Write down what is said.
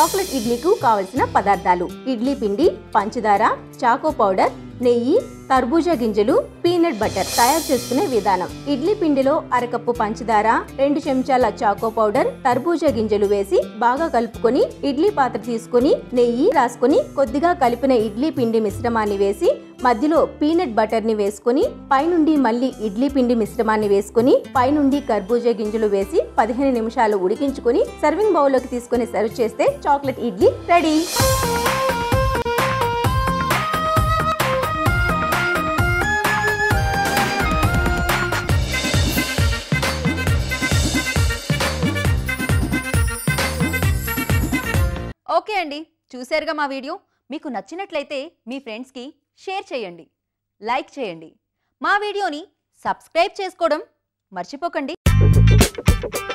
chocolate ఇడ్లీకు కావలసిన పదార్థాలు ఇడ్లీ పిండి పంచదార చాకో పౌడర్ నెయ్యి తర్బూజా గింజలు పీనట్ బటర్ తయారు చేసుకునే విధానం ఇడ్లీ పిండిలో అరకప్పు పంచదార రెండు చెంచాల చాకో పౌడర్ తర్బూజా గింజలు వేసి బాగా కలుపుకొని ఇడ్లీ పాత్ర తీసుకొని నెయ్యి రాసుకొని కొద్దిగా కలిపిన ఇడ్లీ పిండి మిశ్రమాన్ని వేసి మధ్యలో పీనట్ బటర్ ని వేసుకొని పైనుండి మళ్ళీ ఇడ్లీ పిండి మిశ్రమాన్ని వేసుకొని పైనుండి కర్బూజా గింజలు వేసి పదిహేను నిమిషాలు ఉడికించుకొని సర్వింగ్ బౌల్లోకి తీసుకొని సర్వ్ చేస్తే చాక్లెట్ ఇడ్లీ రెడీ ఓకే అండి చూశారుగా మా వీడియో మీకు నచ్చినట్లయితే మీ ఫ్రెండ్స్కి షేర్ చేయండి లైక్ చేయండి మా వీడియోని సబ్స్క్రైబ్ చేసుకోవడం మర్చిపోకండి